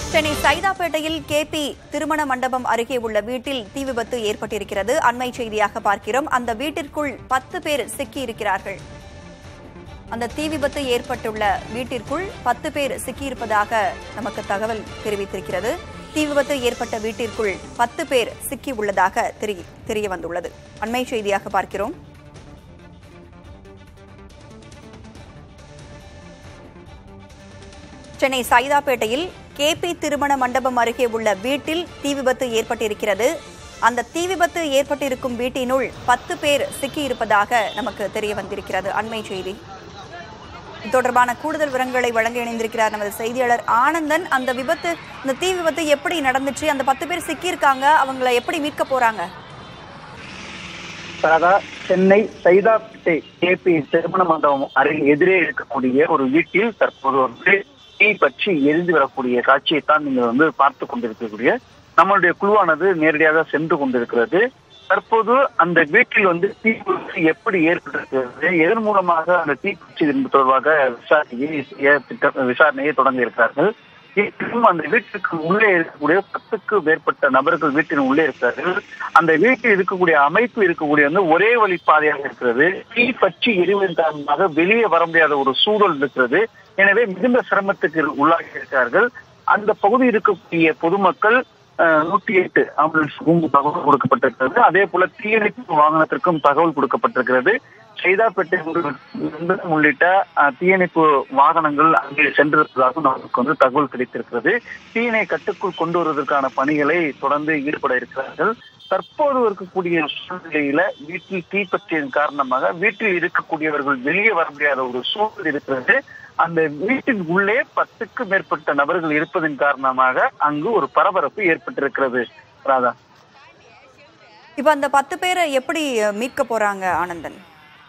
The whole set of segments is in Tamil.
சென்னை சைதாப்பேட்டையில் கேபி திருமண மண்டபம் அருகே உள்ள வீட்டில் தீ விபத்து ஏற்பட்டிருக்கிறது அண்மை செய்தியாக பார்க்கிறோம் அந்த வீட்டிற்குள் பத்து பேர் சிக்கியிருக்கிறார்கள் அந்த தீ விபத்து ஏற்பட்டுள்ள வீட்டிற்குள் பத்து பேர் சிக்கியிருப்பதாக நமக்கு தகவல் தெரிவித்திருக்கிறது தீ விபத்து ஏற்பட்ட வீட்டிற்குள் பத்து பேர் சிக்கி உள்ளதாக தெரிய- தெரிய வந்துள்ளது அண்மை செய்தியாக பார்க்கிறோம் சென்னை சைதாப்பேட்டையில் கேபி திருமண மண்டபம் அருகே உள்ள வீட்டில் தீ விபத்து ஏற்பட்டிருக்கிறது அந்த தீ விபத்து ஏற்பட்டிருக்கும் வீட்டினுள் பத்து பேர் சிக்கியிருப்பதாக நமக்கு தெரிய வந்திருக்கிறது அண்மை செய்தி இது தொடர்பான கூடுதல் விவரங்களை வழங்க இணைந்திருக்கிறார் நமது செய்தியாளர் ஆனந்தன் அந்த விபத்து இந்த தீ விபத்து எப்படி நடந்துச்சு அந்த பத்து பேர் சிக்கியிருக்காங்க அவங்கள எப்படி மீட்க போறாங்க ராதா சென்னை சைதாப்பேட்டை கேபி திருமண மண்டபம் அருகில் எதிரே இருக்கக்கூடிய ஒரு வீட்டில் தற்போது வந்து தீ பற்றி எரிந்து வரக்கூடிய காட்சியைத்தான் நீங்கள் வந்து பார்த்து கொண்டிருக்கக்கூடிய நம்மளுடைய குழுவானது நேரடியாக சென்று கொண்டிருக்கிறது தற்போது அந்த வீட்டில் வந்து தீ விபத்து எப்படி ஏற்பட்டிருக்கிறது எதன் மூலமாக அந்த தீக்குச்சி என்பது தொடர்பாக விசாரணையை செய்ய திட்டம் விசாரணையை தொடங்க இருக்கிறார்கள் இன்னும் அந்த வீட்டிற்கு உள்ளே இருக்கக்கூடிய பத்துக்கு மேற்பட்ட நபர்கள் வீட்டின் உள்ளே இருக்கிறார்கள் அந்த வீட்டில் இருக்கக்கூடிய அமைப்பு இருக்கக்கூடிய வந்து ஒரே வழி பாதையாக இருக்கிறது தீ பற்றி எரிவதன் காரணமாக வெளியே வர முடியாத ஒரு சூழல் இருக்கிறது எனவே மிகுந்த சிரமத்துக்கு உள்ளாகி இருக்கிறார்கள் அந்த பகுதியில் இருக்கக்கூடிய பொதுமக்கள் அஹ், நூற்றி எட்டு ஆம்புலன்ஸுக்கும் தகவல் கொடுக்கப்பட்டிருக்கிறது அதே போல தீயணைப்பு வாகனத்திற்கும் தகவல் கொடுக்கப்பட்டிருக்கிறது சைதாப்பேட்டை நிறுவனம் உள்ளிட்ட அஹ், தீயணைப்பு வாகனங்கள் அங்கே சென்றிருப்பதாக நமக்கு வந்து தகவல் கிடைத்திருக்கிறது தீயினை கட்டுக்குள் கொண்டு வருவதற்கான பணிகளை தொடர்ந்து ஈடுபட இருக்கிறார்கள் தற்போது இருக்கக்கூடிய சூழ்நிலையில வீட்டில் தீ பற்றியதன் காரணமாக வீட்டில் இருக்கக்கூடியவர்கள் வெளியே வர முடியாத ஒரு சூழல் இருக்கிறது அந்த வீட்டின் உள்ளே பத்துக்கு மேற்பட்ட நபர்கள் இருப்பதன் காரணமாக அங்கு ஒரு பரபரப்பு ஏற்பட்டிருக்கிறது ராதா இப்ப அந்த பத்து பேரை எப்படி மீட்க போறாங்க ஆனந்தன்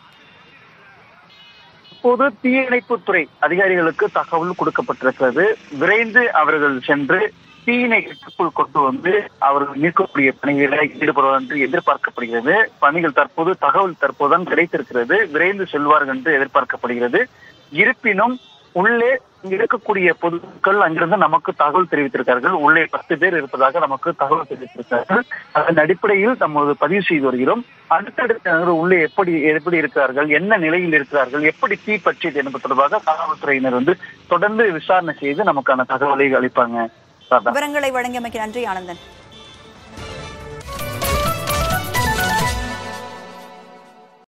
இப்போது தீயணைப்புத்துறை அதிகாரிகளுக்கு தகவல் கொடுக்கப்பட்டிருக்கிறது விரைந்து அவர்கள் சென்று தீயினை கட்டுக்குள் கொண்டு வந்து அவர்கள் மீட்கக்கூடிய பணிகளை ஈடுபடுவார் என்று எதிர்பார்க்கப்படுகிறது பணிகள் தற்போது தகவல் தற்போதுதான் கிடைத்திருக்கிறது விரைந்து செல்வார்கள் என்று எதிர்பார்க்கப்படுகிறது இருப்பினும் உள்ளே இங்க இருக்கக்கூடிய பொதுமக்கள் அங்கிருந்து நமக்கு தகவல் தெரிவித்திருக்கார்கள் உள்ளே பத்து பேர் இருப்பதாக நமக்கு தகவல் தெரிவித்திருக்கிறார்கள் அதன் அடிப்படையில் நம்ம பதிவு செய்து வருகிறோம் அடுத்தடுத்த நகர் உள்ளே எப்படி எப்படி இருக்கிறார்கள் என்ன நிலையில் இருக்கிறார்கள் எப்படி தீ பற்றியது என்பது தொடர்பாக காவல்துறையினர் வந்து தொடர்ந்து விசாரணை செய்து நமக்கான தகவலை அளிப்பாங்க ராதா விவரங்களை வழங்கியமைக்கு நன்றி ஆனந்தன்